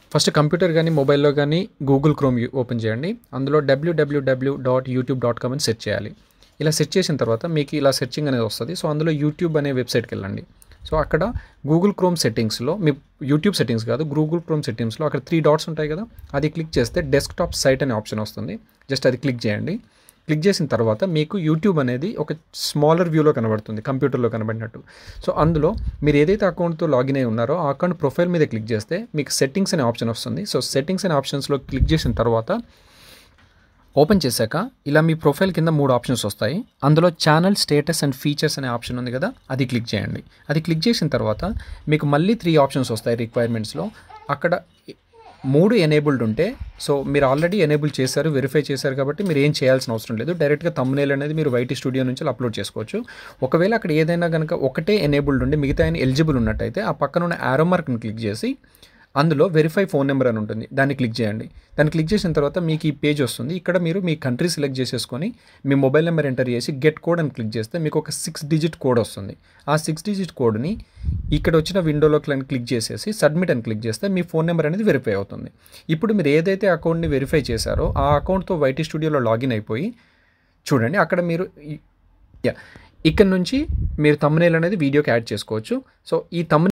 first computer కానీ మొబైల్లో కానీ గూగుల్ క్రోమ్ యూ- ఓపెన్ చేయండి అందులో WWW dot YouTube dot com అని సెర్చ్ చేయాలి ఇలా సెర్చ్ చేసిన తర్వాత మీకు ఇలా సెర్చింగ్ అనేది వస్తుంది సో అందులో యూట్యూబ్ అనే వెబ్సైట్కి వెళ్ళండి సో అక్కడ గూగుల్ క్రోమ్ సెట్టింగ్స్లో మీ యూట్యూబ్ సెట్టింగ్స్ కాదు గూగుల్ క్రోమ్ సెట్టింగ్స్లో అక్కడ త్రీ డాట్స్ ఉంటాయి కదా అది క్లిక్ చేస్తే డెస్క్టాప్ సైట్ అనే ఆప్షన్ వస్తుంది జస్ట్ అది క్లిక్ చేయండి క్లిక్ చేసిన తర్వాత మీకు యూట్యూబ్ అనేది ఒక స్మాలర్ వ్యూలో కనబడుతుంది కంప్యూటర్లో కనబడినట్టు సో అందులో మీరు ఏదైతే అకౌంట్తో లాగిన్ అయి ఉన్నారో ఆ అకౌంట్ ప్రొఫైల్ మీద క్లిక్ చేస్తే మీకు సెట్టింగ్స్ అనే ఆప్షన్ వస్తుంది సో సెట్టింగ్స్ అనే ఆప్షన్స్లో క్లిక్ చేసిన తర్వాత ఓపెన్ చేశాక ఇలా మీ ప్రొఫైల్ కింద మూడు ఆప్షన్స్ వస్తాయి అందులో ఛానల్ స్టేటస్ అండ్ ఫీచర్స్ అనే ఆప్షన్ ఉంది కదా అది క్లిక్ చేయండి అది క్లిక్ చేసిన తర్వాత మీకు మళ్ళీ త్రీ ఆప్షన్స్ వస్తాయి రిక్వైర్మెంట్స్లో అక్కడ మూడు ఎనేబుల్డ్ ఉంటే సో మీరు ఆల్రెడీ ఎనేబుల్ చేశారు వెరిఫై చేశారు కాబట్టి మీరు ఏం చేయాల్సిన అవసరం లేదు డైరెక్ట్గా తమ్నేల్ అనేది మీరు వైటీ స్టూడియో నుంచి అప్లోడ్ చేసుకోవచ్చు ఒకవేళ అక్కడ ఏదైనా కనుక ఒకటే ఎనేబుల్డ్ ఉండి మిగతా ఎలిజిబుల్ ఉన్నట్టయితే ఆ పక్కన ఉన్న యారో మార్క్ని క్లిక్ చేసి అందులో వెరిఫై ఫోన్ నెంబర్ అని ఉంటుంది దాన్ని క్లిక్ చేయండి దాన్ని క్లిక్ చేసిన తర్వాత మీకు ఈ పేజ్ వస్తుంది ఇక్కడ మీరు మీ కంట్రీ సెలెక్ట్ చేసేసుకొని మీ మొబైల్ నెంబర్ ఎంటర్ చేసి గెట్ కోడ్ అని క్లిక్ చేస్తే మీకు ఒక సిక్స్ డిజిట్ కోడ్ వస్తుంది ఆ సిక్స్ డిజిట్ కోడ్ని ఇక్కడ వచ్చిన విండోలో క్లిక్ చేసేసి సబ్మిట్ అని క్లిక్ చేస్తే మీ ఫోన్ నెంబర్ అనేది వెరిఫై అవుతుంది ఇప్పుడు మీరు ఏదైతే అకౌంట్ని వెరిఫై చేశారో ఆ అకౌంట్తో వైటీ స్టూడియోలో లాగిన్ అయిపోయి చూడండి అక్కడ మీరు ఈ- యా ఇక్కడ నుంచి మీరు తమ్నేల్ అనేది వీడియోకి యాడ్ చేసుకోవచ్చు సో ఈ తమ్